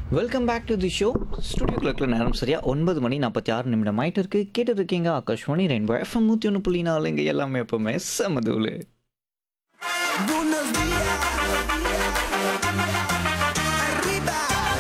Welcome back to the show studio கிளர்க்கில் நேரம் சரியா ஒன்பது மணி நாற்பத்தி ஆறு நிமிடம் ஆயிட்டு இருக்கு கேட்டு இருக்கீங்க ஆகாஷ்வாணி ரெயின்போ எஃப்எம் நூற்றி ஒன்று புள்ளி நாலு இங்கே எல்லாமே எப்பவுமே செமதூலு Buenos días. Arriba.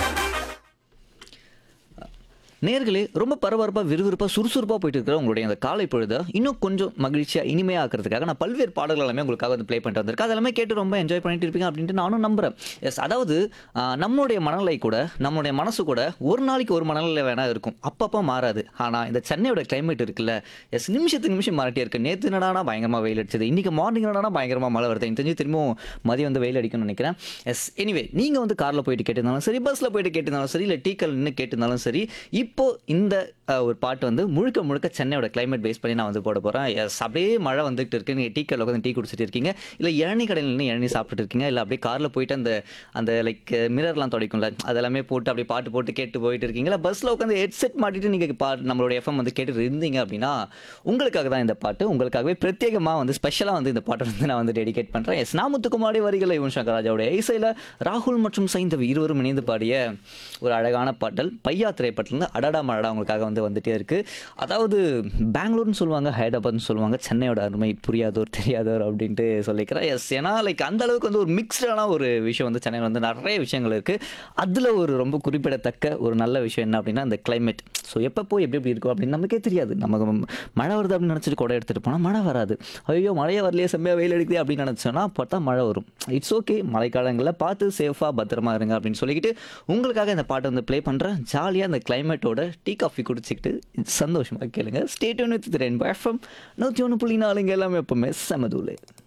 நேர்களே ரொம்ப பரபரப்பாக விறுவிறுப்பாக சுறுசுறுப்பாக போயிட்டு இருக்கிற உங்களுடைய அந்த காலை பொழுதை இன்னும் கொஞ்சம் மகிழ்ச்சியாக இனிமையாக ஆக்கிறதுக்காக நான் பல்வேறு பாடல்கள் எல்லாமே உங்களுக்காக வந்து ப்ளே பண்ணிட்டு வந்திருக்கேன் அதெல்லாமே கேட்டு ரொம்ப என்ஜாய் பண்ணிட்டு இருப்பீங்க அப்படின்ட்டு நானும் நம்புறேன் எஸ் அதாவது ஆஹ், நம்மளுடைய மனநிலை கூட நம்மளுடைய மனசு கூட ஒரு நாளைக்கு ஒரு மனநிலை வேணா இருக்கும் அப்பப்போ மாறாது ஆனால் இந்த சென்னையோட கிளைமேட் இருக்குல்ல எஸ் நிமிஷத்துக்கு நிமிஷம் மாறிட்டே இருக்கு நேற்று என்னடானா பயங்கரமாக வெயில் அடிச்சது இன்னைக்கு மார்னிங் என்னடானா பயங்கரமாக மழை வருது எனக்கு தெரிஞ்சு திரும்பவும் மதியம் வந்து வெயில் அடிக்கும்னு நினைக்கிறேன் எஸ் எனிவே நீங்கள் வந்து காரில் போயிட்டு கேட்டிருந்தாலும் சரி பஸ்ஸில் போயிட்டு கேட்டிருந்தாலும் சரி இல்லை டீக்கல் நின்று கேட்டிருந்தாலும் சரி இப்போ இந்த அஹ், ஒரு பாட்டு வந்து முழுக்க முழுக்க சென்னையோட கிளைமேட் பேஸ் பண்ணி நான் வந்து போட போகிறேன் எஸ் அப்படியே மழை வந்துட்டு இருக்கு நீங்கள் டீக்கல் உட்காந்து டீ குடிச்சிட்டு இருக்கீங்க இல்லை இளநீ கடையில் நின்று இளநீ சாப்பிட்டுட்டு இருக்கீங்க இல்லை அப்படியே காரில் போயிட்டு அந்த அந்த லைக் மிரர்லாம் துடைக்கும்ல அதெல்லாமே போட்டு அப்படியே பாட்டு போட்டு கேட்டு போயிட்டு இருக்கீங்களா பஸ்ஸில் உட்காந்து ஹெட்செட் மாட்டிட்டு நீங்கள் பா நம்மளோட எஃப்எம் வந்து கேட்டு இருந்தீங்க அப்படின்னா உங்களுக்காக தான் இந்த பாட்டு உங்களுக்காகவே பிரத்யேகமாக வந்து ஸ்பெஷலாக வந்து இந்த பாட்டை வந்து நான் வந்து டெடிகேட் பண்ணுறேன் எஸ் நான் முத்துக்குமாரி வரிகளை யுவன் சங்கர் ராஜாவுடைய இசையில் ராகுல் மற்றும் சைந்தவி இருவரும் இணைந்து பாடிய ஒரு அழகான பாடல் பையா திரைப்படத்துலேருந்து அடடா மழடா உங்களுக்காக வந்து வந்துட்டே இருக்கு அதாவது பெங்களூர்னு சொல்லுவாங்க ஹைதராபாத்னு சொல்லுவாங்க சென்னையோட அருமை புரியாதோர் தெரியாதோர் அப்படின்ட்டு சொல்லிக்கிறேன் எஸ் ஏன்னா லைக் அந்த அளவுக்கு வந்து ஒரு மிக்ஸ்டான ஒரு விஷயம் வந்து சென்னையில் வந்து நிறைய விஷயங்கள் இருக்குது அதில் ஒரு ரொம்ப குறிப்பிடத்தக்க ஒரு நல்ல விஷயம் என்ன அப்படின்னா அந்த climate ஸோ எப்பப்போ எப்படி எப்படி இருக்கும் அப்படின்னு நமக்கே தெரியாது நமக்கு மழை வருது அப்படின்னு நினச்சிட்டு கூட எடுத்துகிட்டு போனால் மழை வராது ஐயோ மழையே வரலையே செம்மையாக வெயில் அடிக்குது அப்படின்னு நினச்சோன்னா பார்த்தா மழை வரும் இட்ஸ் ஓகே மழைக்காலங்களில் பார்த்து சேஃபாக பத்திரமா இருங்க அப்படின்னு சொல்லிக்கிட்டு உங்களுக்காக இந்த பாட்டை வந்து ப்ளே பண்ணுறேன் ஜாலியாக அந்த கிளைமேட்டோட டீ காஃபி குடிச்சிக்கிட்டு சந்தோஷமாக கேளுங்க ஸ்டேட் ஒன்று வித் ரெயின்போ எஃப்எம் நூற்றி ஒன்று புள்ளி நாலுங்க எல்லாமே எப்பவுமே செமதூலே